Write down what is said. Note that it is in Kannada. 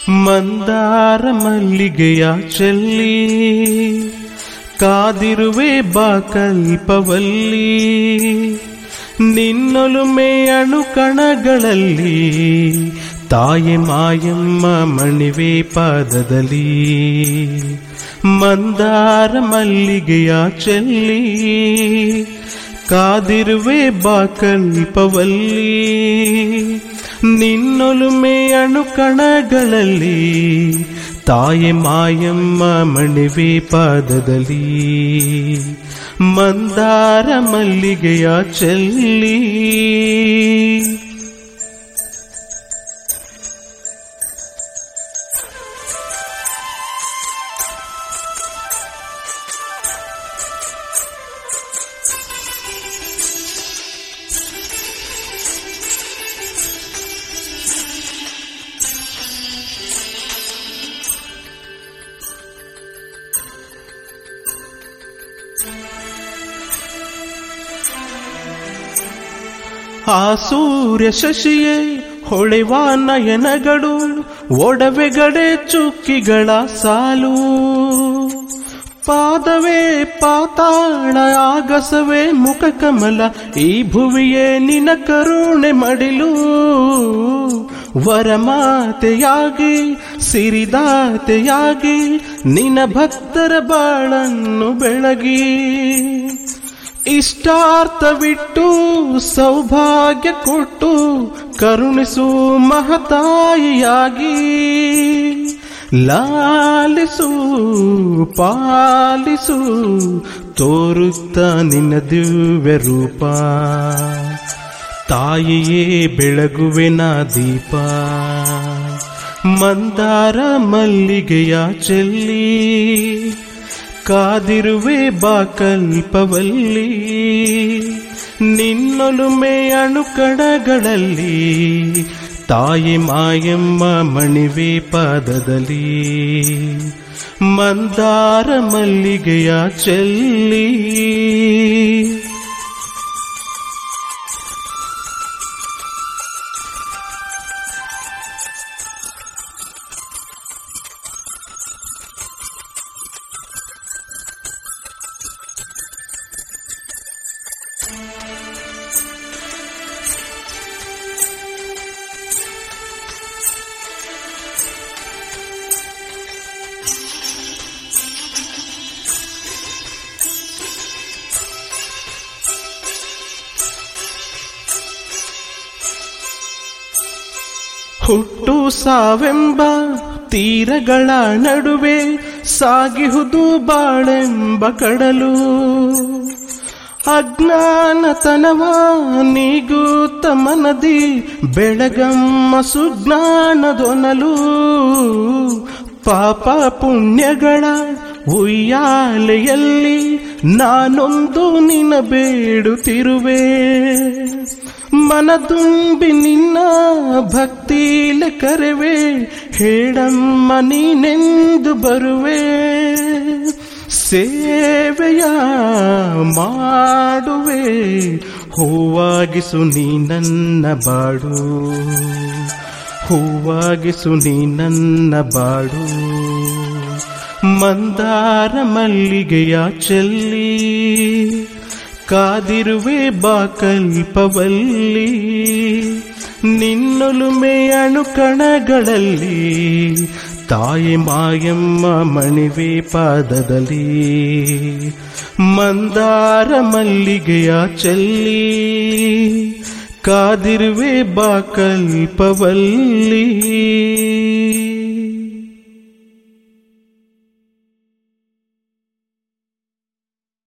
ಮಂದಾರ ಮಲ್ಲಿಗೆಯ ಚೆಲ್ಲಿ ಕಾದಿರುವೆ ಬಾ ಕಲ್ಪವಲ್ಲಿ ನಿನ್ನೊಲುಮೆ ಅಣುಕಣಗಳಲ್ಲಿ ತಾಯಿ ಮಾಯಮ್ಮ ಮಣಿವೆ ಪಾದದಲ್ಲಿ ಮಂದಾರ ಮಲ್ಲಿಗೆಯ ಚೆಲ್ಲಿ ಕಾದಿರುವೆ ಬಾ ಕಲ್ಪವಲ್ಲಿ ನಿನ್ನೊಲುಮೆ ಅಣುಕಣಗಳಲ್ಲಿ ತಾಯಿ ಮಾಯಮ್ಮ ಮಣಿವೆ ಪಾದದಲ್ಲಿ ಮಂದಾರ ಮಲ್ಲಿಗೆಯ ಚೆಲ್ಲಿ ಆ ಸೂರ್ಯ ಶಶಿಯೇ ಹೊಳೆವ ನಯನಗಳು ಒಡವೆಗಡೆ ಚುಕ್ಕಿಗಳ ಸಾಲು ಪಾದವೇ ಪಾತಾಳ ಆಗಸವೇ ಮುಖ ಕಮಲ ಈ ಭುವಿಯೇ ನಿನ ಕರುಣೆ ಮಡಿಲು ವರಮಾತೆಯಾಗಿ ಸಿರಿದಾತೆಯಾಗಿ ನಿನ ಭಕ್ತರ ಬಾಳನ್ನು ಬೆಳಗಿ ಇಷ್ಟಾರ್ಥವಿಟ್ಟು ಸೌಭಾಗ್ಯ ಕೊಟ್ಟು ಕರುಣಿಸು ಮಹತಾಯಿಯಾಗಿ ಲಾಲಿಸು ಪಾಲಿಸು ತೋರುತ್ತ ನಿನ್ನ ದಿವ್ಯ ರೂಪ ತಾಯಿಯೇ ಬೆಳಗುವೆನ ದೀಪ ಮಂದಾರ ಮಲ್ಲಿಗೆಯ ಚೆಲ್ಲಿ ಕಾದಿರುವೆ ಬಾ ಕಲ್ಪವಲ್ಲಿ ನಿನ್ನೊಲುಮೆ ಅಣುಕಣಗಳಲ್ಲಿ ತಾಯಿ ಮಾಯಮ್ಮ ಮಣಿವೆ ಪಾದದಲ್ಲಿ ಮಂದಾರ ಮಲ್ಲಿಗೆಯ ಚೆಲ್ಲಿ ಹುಟ್ಟು ಸಾವೆಂಬ ತೀರಗಳ ನಡುವೆ ಸಾಗಿಹುದು ಬಾಳೆಂಬ ಕಡಲು ಅಜ್ಞಾನತನವ ನೀಗೂತ ಮನದಿ ಬೆಳಗಮ್ಮ ಸುಜ್ಞಾನದೊನಲು ಪಾಪ ಪುಣ್ಯಗಳ ಉಯ್ಯಾಲೆಯಲ್ಲಿ ನಾನೊಂದು ನಿನ ಬೇಡುತ್ತಿರುವೆ ಮನದುಂಬಿ ನಿನ್ನ ಭಕ್ತಿಲೆ ಕರೆವೆ ಹೇಳಮ್ಮ ನೀನೆಂದು ಬರುವೆ ಸೇವೆಯ ಮಾಡುವೆ ಹೂವಾಗಿಸು ನೀ ನನ್ನ ಬಾಡು ಹೂವಾಗಿಸು ನೀ ನನ್ನ ಬಾಡು ಮಂದಾರ ಮಲ್ಲಿಗೆಯ ಚೆಲ್ಲಿ ಕಾದಿರುವೆ ಬಾ ಕಲ್ಪವಲ್ಲಿ ನಿನ್ನೊಲುಮೆ ಅಣುಕಣಗಳಲ್ಲಿ ತಾಯಿ ಮಾಯಮ್ಮ ಮಣಿವೆ ಪಾದದಲ್ಲಿ ಮಂದಾರ ಮಲ್ಲಿಗೆಯ ಚೆಲ್ಲಿ ಕಾದಿರುವೆ ಬಾ ಕಲ್ಪವಲ್ಲಿ